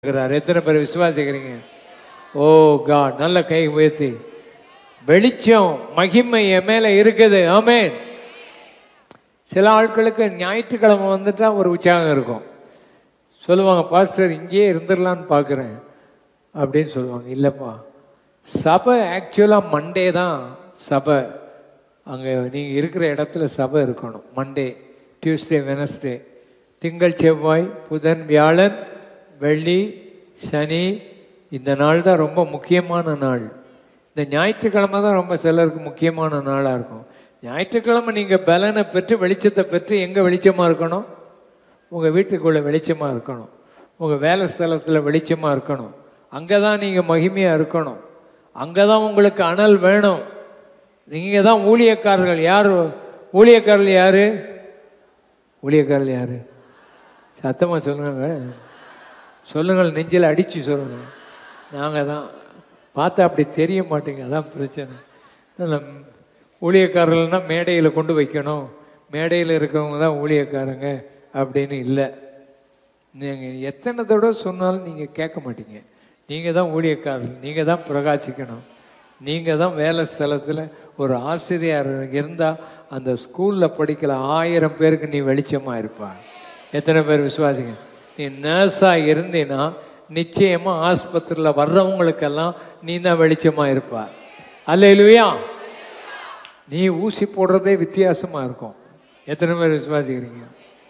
இருக்கிறார் எத்தனை பேர் விசுவாசிக்கிறீங்க ஓ காட் நல்ல கை உயர்த்தி வெளிச்சம் மகிமை என் மேல இருக்குது ஆமென் சில ஆட்களுக்கு ஞாயிற்றுக்கிழமை வந்துட்டா ஒரு உற்சாகம் இருக்கும் சொல்லுவாங்க பாஸ்டர் இங்கேயே இருந்துடலான்னு பார்க்குறேன் அப்படின்னு சொல்லுவாங்க இல்லைப்பா சபை ஆக்சுவலாக மண்டே தான் சபை அங்கே நீங்கள் இருக்கிற இடத்துல சபை இருக்கணும் மண்டே டியூஸ்டே வெனஸ்டே திங்கள் செவ்வாய் புதன் வியாழன் வெள்ளி சனி இந்த நாள் தான் ரொம்ப முக்கியமான நாள் இந்த ஞாயிற்றுக்கிழமை தான் ரொம்ப சிலருக்கு முக்கியமான நாளாக இருக்கும் ஞாயிற்றுக்கிழமை நீங்கள் பலனை பெற்று வெளிச்சத்தை பெற்று எங்கே வெளிச்சமாக இருக்கணும் உங்கள் வீட்டுக்குள்ளே வெளிச்சமாக இருக்கணும் உங்கள் வேலை ஸ்தலத்தில் வெளிச்சமாக இருக்கணும் அங்கே தான் நீங்கள் மகிமையாக இருக்கணும் அங்கே தான் உங்களுக்கு அனல் வேணும் நீங்கள் தான் ஊழியக்காரர்கள் யார் ஊழியக்காரர்கள் யார் ஊழியக்காரர்கள் யார் சத்தமாக சொல்லுங்க சொல்லுங்கள் நெஞ்சில் அடித்து சொல்லுங்கள் நாங்கள் தான் பார்த்தா அப்படி தெரிய மாட்டேங்க அதான் பிரச்சனை நல்ல ஊழியக்காரர்கள்னா மேடையில் கொண்டு வைக்கணும் மேடையில் இருக்கவங்க தான் ஊழியக்காரங்க அப்படின்னு இல்லை நீங்கள் எத்தனை தடவை சொன்னாலும் நீங்கள் கேட்க மாட்டீங்க நீங்கள் தான் ஊழியக்காரர்கள் நீங்கள் தான் பிரகாசிக்கணும் நீங்கள் தான் வேலை ஸ்தலத்தில் ஒரு ஆசிரியர் இருந்தால் அந்த ஸ்கூலில் படிக்கல ஆயிரம் பேருக்கு நீ வெளிச்சமாக இருப்பா எத்தனை பேர் விசுவாசிங்க நீ நர்ஸாக இருந்தீன்னா நிச்சயமாக ஆஸ்பத்திரியில் வர்றவங்களுக்கெல்லாம் நீ தான் வெளிச்சமாக இருப்பா அல்லையிலுயா நீ ஊசி போடுறதே வித்தியாசமாக இருக்கும் எத்தனை பேர் விசுவாசிக்கிறீங்க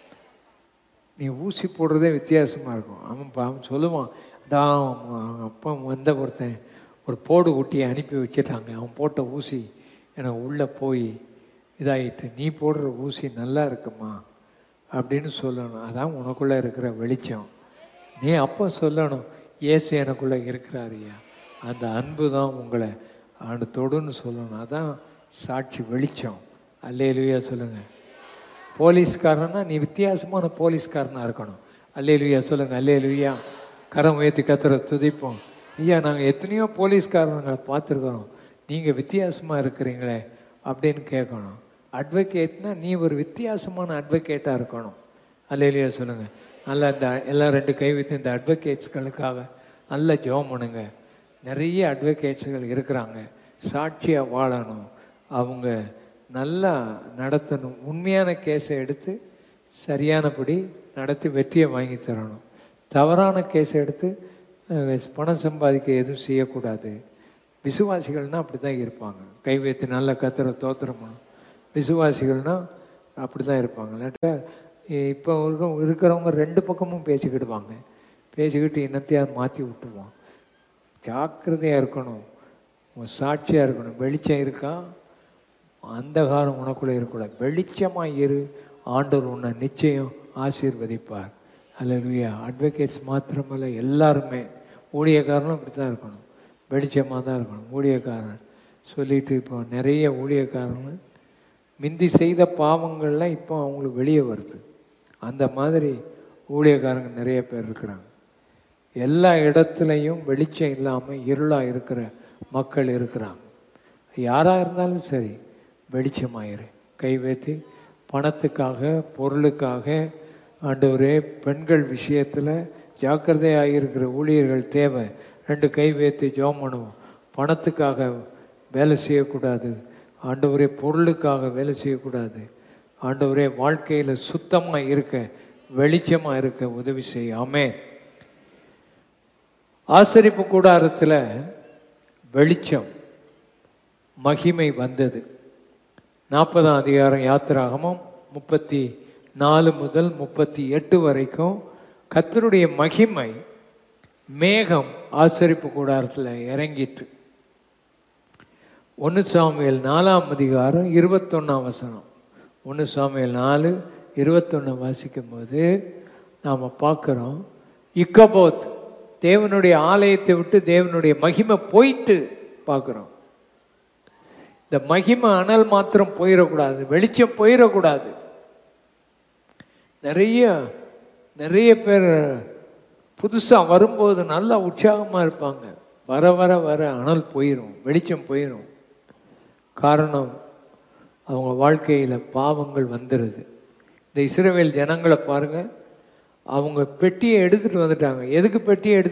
நீ ஊசி போடுறதே வித்தியாசமாக இருக்கும் அவன் பாவம் சொல்லுவான் அதான் அவங்க அப்பா வந்த ஒருத்தன் ஒரு போடு ஊட்டியை அனுப்பி வச்சிட்டாங்க அவன் போட்ட ஊசி எனக்கு உள்ளே போய் இதாகிட்டு நீ போடுற ஊசி நல்லா இருக்குமா அப்படின்னு சொல்லணும் அதான் உனக்குள்ளே இருக்கிற வெளிச்சம் நீ அப்போ சொல்லணும் இயேசு எனக்குள்ளே இருக்கிறாரியா அந்த அன்பு தான் உங்களை ஆண்டு தொடுன்னு சொல்லணும் அதான் சாட்சி வெளிச்சம் அல்லேலுயா சொல்லுங்கள் போலீஸ்காரனா நீ வித்தியாசமான போலீஸ்காரனாக இருக்கணும் அல்லேலுயா சொல்லுங்கள் அல்லேலுயா கரம் உயர்த்தி கத்துற துதிப்போம் ஐயா நாங்கள் எத்தனையோ போலீஸ்காரங்களை பார்த்துருக்குறோம் நீங்கள் வித்தியாசமாக இருக்கிறீங்களே அப்படின்னு கேட்கணும் அட்வொகேட்னா நீ ஒரு வித்தியாசமான அட்வொகேட்டாக இருக்கணும் அல்லேலுயா சொல்லுங்கள் நல்லா இந்த எல்லாம் ரெண்டு கை வைத்து இந்த அட்வொகேட்ஸ்களுக்காக நல்ல ஜெபம் பண்ணுங்க நிறைய அட்வொகேட்ஸுகள் இருக்கிறாங்க சாட்சியாக வாழணும் அவங்க நல்லா நடத்தணும் உண்மையான கேஸை எடுத்து சரியானபடி நடத்தி வெற்றியை வாங்கி தரணும் தவறான கேஸை எடுத்து அஹ், பணம் சம்பாதிக்க எதுவும் செய்யக்கூடாது விசுவாசிகள்னா அப்படி தான் இருப்பாங்க கை வைத்து நல்ல கத்துற தோத்திரமா விசுவாசிகள்னா அப்படி தான் இருப்பாங்க இல்லாட்டா இப்போ இருக்க இருக்கிறவங்க ரெண்டு பக்கமும் பேசிக்கிடுவாங்க பேசிக்கிட்டு என்னத்தையாவது மாற்றி விட்டுருவான் ஜாக்கிரதையாக இருக்கணும் உன் சாட்சியாக இருக்கணும் வெளிச்சம் இருக்கா அந்தகாரம் உனக்குள்ளே இருக்கக்கூடாது வெளிச்சமாக இரு ஆண்டவர் உன்னை நிச்சயம் ஆசீர்வதிப்பார் அல்லேலூயா அட்வொகேட்ஸ் மாத்திரமல்ல எல்லாருமே ஊழியக்காரனும் அப்படி தான் இருக்கணும் வெளிச்சமாக தான் இருக்கணும் ஊழியக்காரன் சொல்லிட்டு இப்போ நிறைய ஊழியக்காரங்க மிந்தி செய்த பாவங்கள்லாம் இப்போ அவங்களுக்கு வெளியே வருது அந்த மாதிரி ஊழியக்காரங்க நிறைய பேர் இருக்கிறாங்க எல்லா இடத்துலையும் வெளிச்சம் இல்லாமல் இருளாக இருக்கிற மக்கள் இருக்கிறாங்க யாராக இருந்தாலும் சரி வெளிச்சமாயிரு கை வைத்து பணத்துக்காக பொருளுக்காக ஆண்டவரே பெண்கள் விஷயத்தில் ஜாக்கிரதையாக இருக்கிற ஊழியர்கள் தேவை ரெண்டு கை வைத்து ஜோம் பண்ணுவோம் பணத்துக்காக வேலை செய்யக்கூடாது ஆண்டவரே பொருளுக்காக வேலை செய்யக்கூடாது ஆண்டவரே வாழ்க்கையில் சுத்தமாக இருக்க வெளிச்சமாக இருக்க உதவி செய்ய ஆமென் ஆசரிப்பு கூடாரத்தில் வெளிச்சம் மகிமை வந்தது நாற்பதாம் அதிகாரம் யாத்திராகமும் முப்பத்தி நாலு முதல் முப்பத்தி எட்டு வரைக்கும் கர்த்தருடைய மகிமை மேகம் ஆசரிப்பு கூடாரத்தில் இறங்கிட்டு ஒன்று சாமியல் நாலாம் அதிகாரம் இருபத்தொன்னாம் வசனம் ஒன்று சாமியல் நாலு இருபத்தொன்னு வாசிக்கும் போது நாம் பார்க்குறோம் இக்கபோத் தேவனுடைய ஆலயத்தை விட்டு தேவனுடைய மகிமை போயிட்டு பார்க்குறோம் இந்த மகிமை அனல் மாத்திரம் போயிடக்கூடாது வெளிச்சம் போயிடக்கூடாது நிறைய நிறைய பேர் புதுசாக வரும்போது நல்லா உற்சாகமாக இருப்பாங்க வர வர வர அனல் போயிடும் வெளிச்சம் போயிடும் காரணம் அவங்க வாழ்க்கையில் பாவங்கள் வந்துடுது இந்த இஸ்ரவேல் ஜனங்களை பாருங்கள் அவங்க பெட்டியை எடுத்துட்டு வந்துட்டாங்க எதுக்கு பெட்டியை எடுத்து